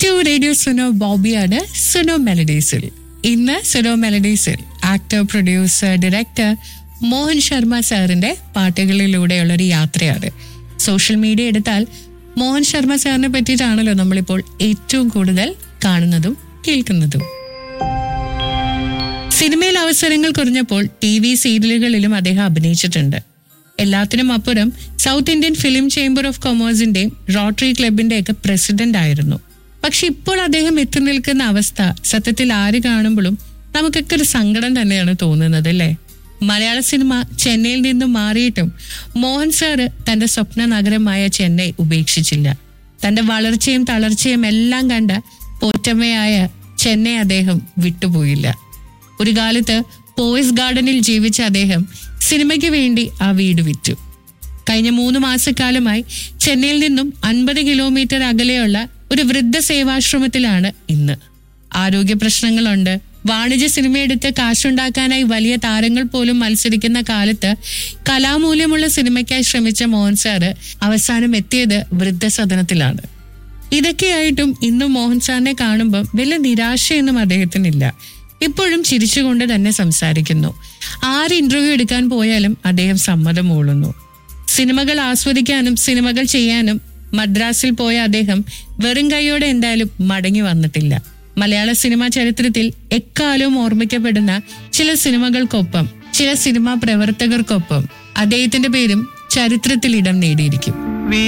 to radio Suno ബോബിയാണ് സുനോ മെലഡീസിൽ ഇന്ന് സുനോ മെലഡീസിൽ actor producer director Mohan Sharma സാറിന്റെ പാട്ടുകളിലൂടെയുള്ള ഒരു യാത്രയാണ് സോഷ്യൽ മീഡിയ എടുത്താൽ മോഹൻ ശർമ്മ സാറിനെ പറ്റിയിട്ടാണല്ലോ നമ്മളിപ്പോൾ ഏറ്റവും കൂടുതൽ കാണുന്നതും കേൾക്കുന്നതും സിനിമയിൽ അവസരങ്ങൾ കുറഞ്ഞപ്പോൾ ടി വി സീരിയലുകളിലും അദ്ദേഹം അഭിനയിച്ചിട്ടുണ്ട് എല്ലാത്തിനും അപ്പുറം South Indian film chamber of കൊമേഴ്സിന്റെയും റോട്ടറി ക്ലബിന്റെ ഒക്കെ പ്രസിഡന്റ് ആയിരുന്നു പക്ഷെ ഇപ്പോൾ അദ്ദേഹം എത്തി നിൽക്കുന്ന അവസ്ഥ സത്യത്തിൽ ആര് കാണുമ്പോഴും നമുക്കൊക്കെ ഒരു സങ്കടം തന്നെയാണ് തോന്നുന്നത് അല്ലേ മലയാള സിനിമ ചെന്നൈയിൽ നിന്നും മാറിയിട്ടും മോഹൻ സാറ് തന്റെ സ്വപ്ന നഗരമായ ചെന്നൈ ഉപേക്ഷിച്ചില്ല തന്റെ വളർച്ചയും തളർച്ചയും എല്ലാം കണ്ട പോറ്റമ്മയായ ചെന്നൈ അദ്ദേഹം വിട്ടുപോയില്ല ഒരു കാലത്ത് പോയിസ് ഗാർഡനിൽ ജീവിച്ച അദ്ദേഹം സിനിമയ്ക്ക് വേണ്ടി ആ വീട് വിറ്റു കഴിഞ്ഞ മൂന്ന് മാസക്കാലമായി ചെന്നൈയിൽ നിന്നും അൻപത് കിലോമീറ്റർ അകലെയുള്ള ഒരു വൃദ്ധ സേവാശ്രമത്തിലാണ് ഇന്ന് ആരോഗ്യ പ്രശ്നങ്ങളുണ്ട് വാണിജ്യ സിനിമ എടുത്ത് കാശുണ്ടാക്കാനായി വലിയ താരങ്ങൾ പോലും മത്സരിക്കുന്ന കാലത്ത് കലാമൂല്യമുള്ള സിനിമയ്ക്കായി ശ്രമിച്ച മോഹൻ സാറ് അവസാനം എത്തിയത് വൃദ്ധസദനത്തിലാണ് ഇതൊക്കെയായിട്ടും ഇന്നും മോഹൻ സാറിനെ കാണുമ്പോൾ വലിയ നിരാശയൊന്നും അദ്ദേഹത്തിനില്ല ഇപ്പോഴും ചിരിച്ചുകൊണ്ട് തന്നെ സംസാരിക്കുന്നു ആര് ഇന്റർവ്യൂ എടുക്കാൻ പോയാലും അദ്ദേഹം സമ്മതം മൂളുന്നു സിനിമകൾ ആസ്വദിക്കാനും സിനിമകൾ ചെയ്യാനും മദ്രാസിൽ പോയ അദ്ദേഹം വെറും കൈയോടെ എന്തായാലും മടങ്ങി വന്നിട്ടില്ല മലയാള സിനിമാ ചരിത്രത്തിൽ എക്കാലവും ഓർമ്മിക്കപ്പെടുന്ന ചില സിനിമകൾക്കൊപ്പം ചില സിനിമാ പ്രവർത്തകർക്കൊപ്പം അദ്ദേഹത്തിന്റെ പേരും ചരിത്രത്തിൽ ഇടം നേടിയിരിക്കും